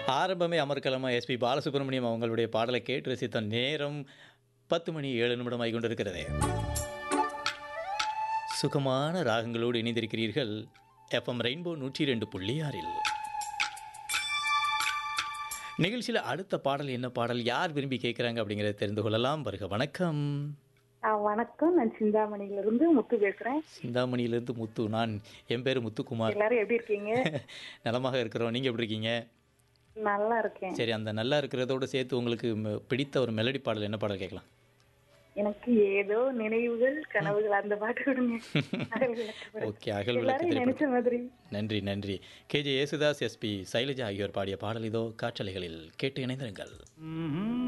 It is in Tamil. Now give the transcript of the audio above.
ஆரம்பமே அமர்க்கலமா எஸ்பி பாலசுப்ரமணியம் அவங்களுடைய பாடலை கேட்டு ரசித்த நேரம் பத்து மணி ஏழு நிமிடம் ஆகி கொண்டிருக்கிறது சுகமான ராகங்களோடு இணைந்திருக்கிறீர்கள் எஃப்எம் ரெயின்போ நூற்றி ரெண்டு புள்ளி ஆறில் நிகழ்ச்சியில் அடுத்த பாடல் என்ன பாடல் யார் விரும்பி கேட்குறாங்க அப்படிங்கிறத தெரிந்து கொள்ளலாம் வருக வணக்கம் ஆ, வணக்கம் நான் சிந்தாமணியில இருந்து முத்து பேசுறேன் சிந்தாமணியிலிருந்து முத்து நான் என் பேர் முத்துக்குமார் எல்லாரும் எப்படி இருக்கீங்க நலமாக இருக்கிறோம் நீங்கள் எப்படி இருக்கீங்க நல்லா இருக்கேன் சரி அந்த நல்லா இருக்கிறதோட சேர்த்து உங்களுக்கு ம- பிடித்த ஒரு மெலடி பாடல் என்ன பாடல் கேட்கலாம் எனக்கு ஏதோ நினைவுகள் கனவுகள் அந்த பாட்டு விடுங்க அகல் விளக்கு படம். ஓகே அகல் விளக்கு எல்லாரும் திரைப்படம் நினைச்ச மாதிரி நன்றி நன்றி கேஜே யேசுதாஸ் எஸ்பி சைலஜா ஆகியோர் பாடிய பாடல் இதோ காற்றலைகளில் கேட்டு இணைந்திருங்கள்